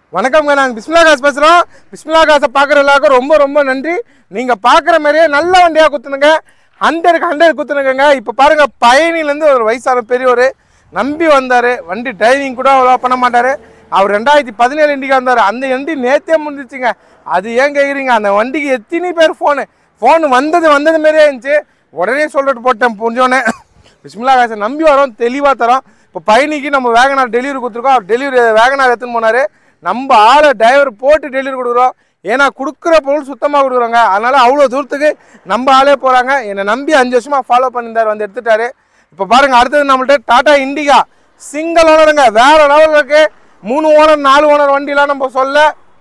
வணக்கம்ங்க நாங்கள் பிஸ்மிலா காசு பேசுகிறோம் பிஸ்மிலா காசை பார்க்குற எல்லாருக்கும் ரொம்ப ரொம்ப நன்றி நீங்கள் பார்க்குற மாதிரியே நல்ல வண்டியாக குத்துனுங்க ஹண்ட்ரடுக்கு ஹண்ட்ரட் குத்துனுங்க இப்போ பாருங்கள் பயணிலேருந்து ஒரு வயசான பெரியவர் நம்பி வந்தார் வண்டி டிரைவிங் கூட அவ்வளோ பண்ண மாட்டார் அவர் ரெண்டாயிரத்தி பதினேழு இண்டிகா வந்தார் அந்த வண்டி நேற்றே முடிஞ்சிச்சுங்க அது ஏன் கேட்குறீங்க அந்த வண்டிக்கு எத்தனை பேர் ஃபோனு ஃபோன் வந்தது வந்தது மாதிரியே இருந்துச்சு உடனே சொல்லிட்டு போட்டேன் புரிஞ்சோன்னே பிஸ்மிலா காசை நம்பி வரோம் தெளிவாக தரோம் இப்போ பயணிக்கு நம்ம வேகனார் டெலிவரி கொடுத்துருக்கோம் அவர் டெலிவரி வேகனார் எடுத்துன்னு போனார் நம்ம ஆளை டிரைவர் போட்டு டெலிவரி கொடுக்குறோம் ஏன்னா கொடுக்குற பொருள் சுத்தமாக கொடுக்குறோங்க அதனால் அவ்வளோ தூரத்துக்கு நம்ம ஆளே போகிறாங்க என்னை நம்பி அஞ்சு வருஷமாக ஃபாலோ பண்ணியிருந்தார் வந்து எடுத்துட்டாரு இப்போ பாருங்கள் அடுத்தது நம்மள்ட்ட டாடா இண்டிகா சிங்கிள் ஓனருங்க வேறு லெவலில் இருக்கு மூணு ஓனர் நாலு ஓனர் வண்டிலாம் நம்ம சொல்ல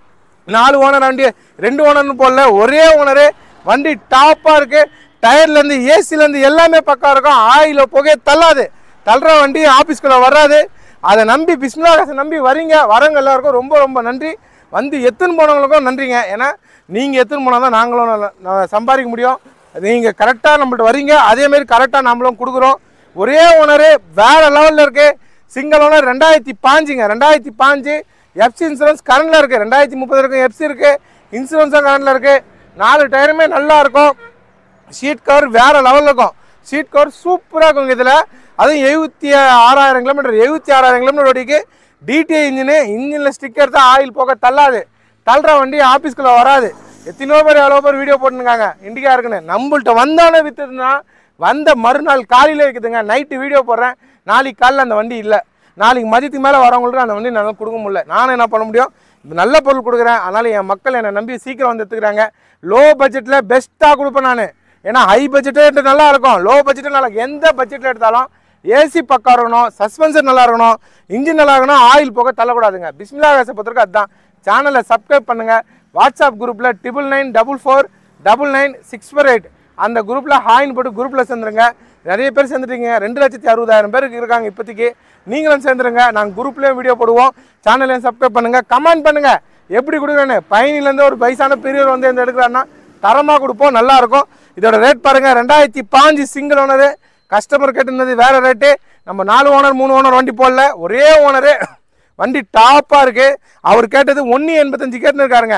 நாலு ஓனர் வண்டி ரெண்டு ஓனர்னு போடல ஒரே ஓனரு வண்டி டாப்பாக இருக்கு டயர்லேருந்து ஏசிலேருந்து எல்லாமே பக்கா இருக்கும் ஆயில புகையை தள்ளாது தள்ளுற வண்டி ஆஃபீஸ்க்குள்ளே வராது அதை நம்பி பிஸ்மிலா காசை நம்பி வரீங்க வரவங்க எல்லாருக்கும் ரொம்ப ரொம்ப நன்றி வந்து எத்துன்னு போனவங்களுக்கும் நன்றிங்க ஏன்னா நீங்கள் எத்துன்னு போனால் தான் நாங்களும் நல்ல- ந- சம்பாதிக்க முடியும் நீங்கள் கரெக்டாக நம்மள்ட்ட வரீங்க அதேமாரி கரெக்டாக நம்மளும் கொடுக்குறோம் ஒரே ஓனரு வேறு லெவலில் இருக்குது சிங்கிள் ஓனர் ரெண்டாயிரத்தி பாஞ்சுங்க ரெண்டாயிரத்தி பாஞ்சு எஃப்சி இன்சூரன்ஸ் கரண்டில் இருக்குது ரெண்டாயிரத்தி முப்பது இருக்குது எஃப்சி இருக்குது இன்சூரன்ஸும் கரண்டில் இருக்குது நாலு டயருமே நல்லா இருக்கும் சீட் கவர் வேறு லெவலில் இருக்கும் சீட் கவர் சூப்பராக இருக்கும் இதில் அதுவும் எழுபத்தி ஆறாயிரம் கிலோமீட்டர் எழுபத்தி ஆறாயிரம் கிலோமீட்டர் ஓடிக்கு டிடிஐ இன்ஜினு இன்ஜினில் ஸ்டிக்கர் தான் ஆயில் போக தள்ளாது தள்ளுற வண்டி ஆஃபீஸ்க்குள்ளே வராது எத்தனையோ பேர் எவ்வளோ பேர் வீடியோ போட்டுருக்காங்க இண்டிகா இருக்குன்னு நம்மள்ட்ட வந்தோடனே விற்றுதுன்னா வந்த மறுநாள் காலையில் இருக்குதுங்க நைட்டு வீடியோ போடுறேன் நாளைக்கு காலையில் அந்த வண்டி இல்லை நாளைக்கு மதியத்துக்கு மேலே வரவங்களுக்கு அந்த வண்டி என்னால் கொடுக்க முடியல நானும் என்ன பண்ண முடியும் இது நல்ல பொருள் கொடுக்குறேன் அதனால் என் மக்கள் என்னை நம்பி சீக்கிரம் வந்து எடுத்துக்கிறாங்க லோ பட்ஜெட்டில் பெஸ்ட்டாக கொடுப்பேன் நான் ஏன்னா ஹை பட்ஜெட்டே நல்லா இருக்கும் லோ பட்ஜெட்டு நல்லா இருக்கும். எந்த பட்ஜெட்டில் எடுத்தாலும் ஏசி பக்கா இருக்கணும் சஸ்பென்சர் நல்லா இருக்கணும் இன்ஜின் நல்லா இருக்கணும் ஆயில் போக தள்ளக்கூடாதுங்க பிஸ்மிலா கேஸை பொறுத்தவரைக்கும் அதுதான் சேனலை சப்ஸ்கிரைப் பண்ணுங்கள் வாட்ஸ்அப் குரூப்பில் triple nine double four double nine six four eight அந்த குரூப்பில் ஹாயின் போட்டு குரூப்பில் சேர்ந்துருங்க நிறைய பேர் சேர்ந்துட்டீங்க ரெண்டு லட்சத்தி அறுபதாயிரம் பேருக்கு இருக்காங்க இப்போதைக்கு நீங்களும் சேர்ந்துருங்க நாங்கள் குரூப்லேயும் வீடியோ போடுவோம் சேனலையும் சப்ஸ்கிரைப் பண்ணுங்கள் கமெண்ட் பண்ணுங்கள் எப்படி கொடுக்குறேன்னு பயணிலேருந்து ஒரு வயசான பெரியவர் வந்து இந்த எடுக்கிறாருன்னா தரமாக கொடுப்போம் நல்லா இருக்கும் இதோட ரேட் பாருங்கள் ரெண்டாயிரத்தி பாஞ்சு சிங்கிள் ஓனரு கஸ்டமர் கேட்டிருந்தது வேறு ரேட்டு நம்ம நாலு ஓனர் மூணு ஓனர் வண்டி போடல ஒரே ஓனரு வண்டி டாப்பாக இருக்குது அவர் கேட்டது ஒன்று எண்பத்தஞ்சு கேட்டுன்னு இருக்காருங்க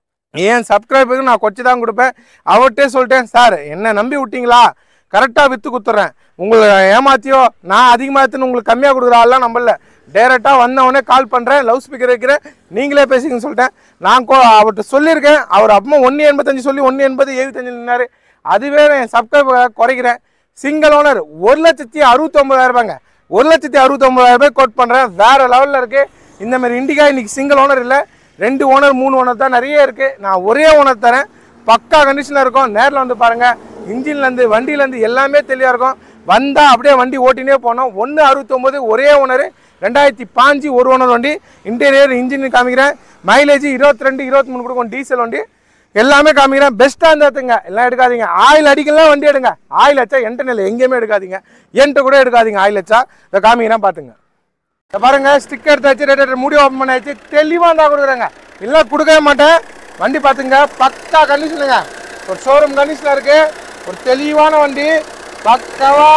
ஏன் சப்ஸ்கிரைபருக்கு நான் கொச்சு தான் கொடுப்பேன் அவர்கிட்டே சொல்லிட்டேன் சார் என்ன நம்பி விட்டீங்களா கரெக்டாக விற்று கொடுத்துட்றேன் உங்களை ஏமாத்தியோ நான் அதிகமாக எடுத்துன்னு உங்களுக்கு கம்மியாக கொடுக்குற ஆள்லாம் நம்பல டேரெக்டாக வந்தவொடனே கால் பண்ணுறேன் லவுட் ஸ்பீக்கர் வைக்கிறேன் நீங்களே பேசிங்கன்னு சொல்லிட்டேன் நான் கோ அவர்கிட்ட சொல்லியிருக்கேன் அவர் அப்பமா ஒன்று எண்பத்தஞ்சு சொல்லி ஒன்று எண்பது எழுபத்தஞ்சு நின்னாரு அதுவே என் சப்ஸ்கிரைபர் குறைக்கிறேன் சிங்கிள் ஓனர் ஒரு லட்சத்தி அறுபத்தொம்பதாயிரம் ரூபாங்க ஒரு லட்சத்தி அறுபத்தொம்பதாயிரம் ரூபாய் கோட் பண்ணுறேன் வேறு லெவலில் இருக்குது இந்த மாதிரி இண்டிகா இன்னைக்கு சிங்கிள் ஓனர் இல்லை ரெண்டு ஓனர் மூணு ஓனர் தான் நிறைய இருக்குது நான் ஒரே ஓனர் தரேன் பக்கா கண்டிஷனில் இருக்கும் நேரில் வந்து பாருங்கள் இன்ஜின்லேருந்து வண்டியிலேருந்து எல்லாமே தெளிவாக இருக்கும் வந்தால் அப்படியே வண்டி ஓட்டினே போனோம் ஒன்று அறுபத்தொம்போது ஒரே ஓனர் ரெண்டாயிரத்தி பாஞ்சு ஒரு ஓனர் வண்டி இன்டீரியர் இன்ஜின் காமிக்கிறேன் மைலேஜ் இருபத்தி ரெண்டு இருபத்தி மூணு கொடுக்கும் டீசல் வண்டி எல்லாமே காமிக்கிறேன் பெஸ்ட்டாக இருந்தாத்துங்க எல்லாம் எடுக்காதீங்க ஆயில் அடிக்கலாம் வண்டி எடுங்க ஆயில் வச்சா என்கிட்ட இல்லை எங்கேயுமே எடுக்காதீங்க என்கிட்ட கூட எடுக்காதீங்க ஆயில் வச்சா இதை காமிக்கிறேன் பார்த்துங்க இதை பாருங்க ஸ்டிக்கர் எடுத்து வச்சு ரேட் மூடி ஓப்பன் பண்ணி வச்சு தெளிவாக இருந்தால் கொடுக்குறேங்க இல்லை கொடுக்கவே மாட்டேன் வண்டி பார்த்துங்க பக்கா கண்டிஷனுங்க ஒரு ஷோரூம் கண்டிஷனில் இருக்கு ஒரு தெளிவான வண்டி பக்காவா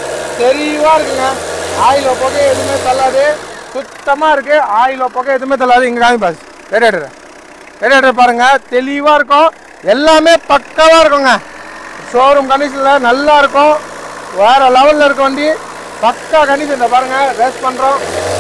தெளிவாக இருக்குங்க ஆயில் புகை எதுவுமே தள்ளாது சுத்தமாக இருக்கு ஆயில் புகை எதுவுமே தள்ளாது இங்கே காமி பாஸ் ரேடியேட்டர் ரேடியேட்டர் பாருங்க தெளிவாக இருக்கும் எல்லாமே பக்காவாக இருக்குங்க ஷோரூம் கண்டிஷனில் நல்லா இருக்கும் வேற லெவலில் இருக்க வண்டி பக்கா கண்டிஷன் இந்த பாருங்க ரேஸ் பண்ணுறோம்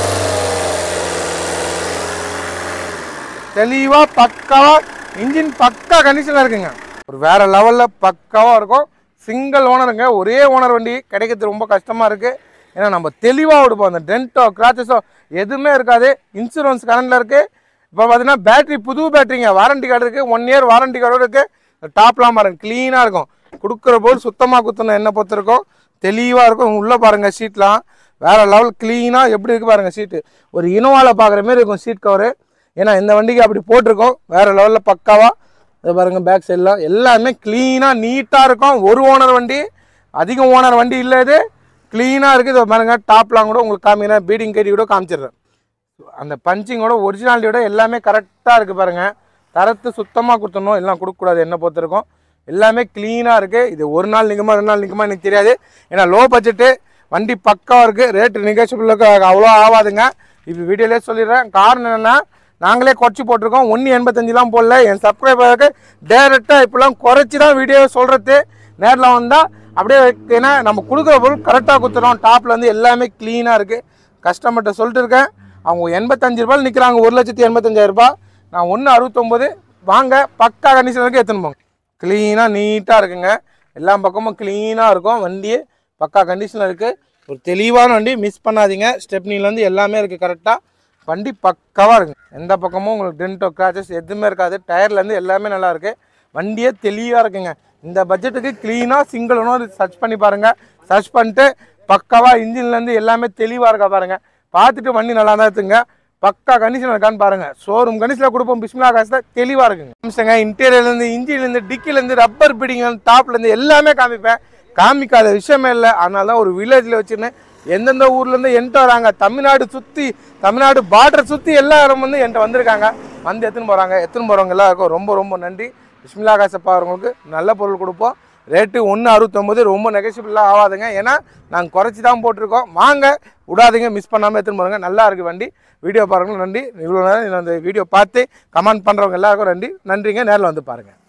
தெளிவாக பக்காவாக இன்ஜின் பக்கா கண்டிஷனில் இருக்குங்க ஒரு வேற லெவலில் பக்காவாக இருக்கும் சிங்கிள் ஓனருங்க ஒரே ஓனர் வண்டி கிடைக்கிறது ரொம்ப கஷ்டமாக இருக்குது ஏன்னா நம்ம தெளிவாக கொடுப்போம் அந்த டென்ட்டோ கிராச்சஸோ எதுவுமே இருக்காது இன்சூரன்ஸ் கரண்டில் இருக்குது இப்போ பார்த்தீங்கன்னா பேட்டரி புது பேட்டரிங்க வாரண்டி கார்டு இருக்குது ஒன் இயர் வாரண்டி கார்டோடு இருக்குது டாப்லாம் பாருங்க க்ளீனாக இருக்கும் கொடுக்குற போது சுத்தமாக குத்தணும் என்ன பொறுத்திருக்கும் தெளிவாக இருக்கும் உள்ளே பாருங்கள் ஷீட்லாம் வேறு லெவல் க்ளீனாக எப்படி இருக்குது பாருங்கள் சீட்டு ஒரு இனோவாவில் பார்க்குற மாதிரி இருக்கும் சீட் கவரு ஏன்னா இந்த வண்டிக்கு அப்படி போட்டிருக்கோம் வேறு லெவலில் பக்காவாக இது பாருங்க பேக் சைட்லாம் எல்லாமே க்ளீனாக நீட்டாக இருக்கும் ஒரு ஓனர் வண்டி அதிகம் ஓனர் வண்டி இல்லை இது க்ளீனாக இருக்குது இதை பாருங்க டாப்லாம் கூட உங்களுக்கு காமிக்கிறேன் பீடிங் கட்டி கூட காமிச்சிடுறேன் அந்த பஞ்சிங்கோட ஒரிஜினாலிட்டியோட எல்லாமே கரெக்டாக இருக்குது பாருங்கள் தரத்து சுத்தமாக கொடுத்துடணும் எல்லாம் கொடுக்கக்கூடாது என்ன பொறுத்திருக்கும் எல்லாமே க்ளீனாக இருக்குது இது ஒரு நாள் நிற்குமா ரெண்டு நாள் நிற்குமா எனக்கு தெரியாது ஏன்னா லோ பட்ஜெட்டு வண்டி பக்காவாக இருக்குது ரேட்டு நெகோஷியபிளுக்கு அவ்வளோ ஆகாதுங்க இப்போ வீடியோலேயே சொல்லிடுறேன் காரணம் என்னென்னா நாங்களே குறைச்சி போட்டிருக்கோம் ஒன்று எண்பத்தஞ்சுலாம் போடல என் சப்ஸ்கிரைபருக்கு டேரெக்டாக இப்போலாம் குறைச்சி தான் வீடியோ சொல்கிறது நேரில் வந்தால் அப்படியே ஏன்னா நம்ம கொடுக்குற பொருள் கரெக்டாக கொடுத்துறோம் டாப்பில் வந்து எல்லாமே க்ளீனாக இருக்குது கஸ்டமர்கிட்ட சொல்லிட்டு இருக்கேன் அவங்க எண்பத்தஞ்சு ரூபாய் நிற்கிறாங்க ஒரு லட்சத்தி எண்பத்தஞ்சாயிரம் ரூபாய் நான் ஒன்று அறுபத்தொம்போது வாங்க பக்கா கண்டிஷன் வரைக்கும் எடுத்துன்னு போங்க க்ளீனாக நீட்டாக இருக்குங்க எல்லா பக்கமும் க்ளீனாக இருக்கும் வண்டி பக்கா கண்டிஷனில் இருக்குது ஒரு தெளிவான வண்டி மிஸ் பண்ணாதீங்க ஸ்டெப்னிலேருந்து எல்லாமே இருக்குது கரெக்டாக வண்டி பக்காவாக இருக்குங்க எந்த பக்கமும் உங்களுக்கு டென்ட்டோ கிராச்சஸ் எதுவுமே இருக்காது டயர்லேருந்து எல்லாமே நல்லா இருக்குது வண்டியே தெளிவாக இருக்குங்க இந்த பட்ஜெட்டுக்கு க்ளீனாக சிங்கிள் ஓனர் சர்ச் பண்ணி பாருங்கள் சர்ச் பண்ணிட்டு பக்காவாக இன்ஜின்லேருந்து எல்லாமே தெளிவாக இருக்கா பாருங்கள் பார்த்துட்டு வண்டி நல்லா தான் இருக்குங்க பக்கா கண்டிஷன் இருக்கான்னு பாருங்க ஷோரூம் கண்டிஷனில் கொடுப்போம் பிஸ்மிலா காசு தெளிவாக இருக்குங்க அம்சங்க இன்டீரியர்லேருந்து இன்ஜின்லேருந்து டிக்கிலேருந்து ரப்பர் பிடிங்க டாப்லேருந்து எல்லாமே காமிப்பேன் காமிக்காத விஷயமே இல்லை அதனால தான் ஒரு வில்லேஜில் வச்சுன்னு எந்தெந்த ஊர்லேருந்து என்கிட்ட வராங்க தமிழ்நாடு சுற்றி தமிழ்நாடு பார்டர் சுற்றி எல்லாரும் வந்து என்கிட்ட வந்திருக்காங்க வந்து எத்தனை போகிறாங்க எத்தனை போகிறவங்க எல்லாருக்கும் ரொம்ப ரொம்ப நன்றி பிஸ்மிலா காசப்பா அவங்களுக்கு நல்ல பொருள் கொடுப்போம் ரேட்டு ஒன்று அறுபத்தொம்பது ரொம்ப நெகசிபிளாக ஆகாதுங்க ஏன்னா நாங்கள் குறைச்சி தான் போட்டிருக்கோம் வாங்க விடாதீங்க மிஸ் பண்ணாமல் எடுத்துன்னு போகிறோங்க நல்லா இருக்குது வண்டி வீடியோ பாருங்க நன்றி இவ்வளோ நேரம் இந்த வீடியோ பார்த்து கமெண்ட் பண்ணுறவங்க எல்லாருக்கும் நன்றி நன்றிங்க நேரில் வந்து பாருங்கள்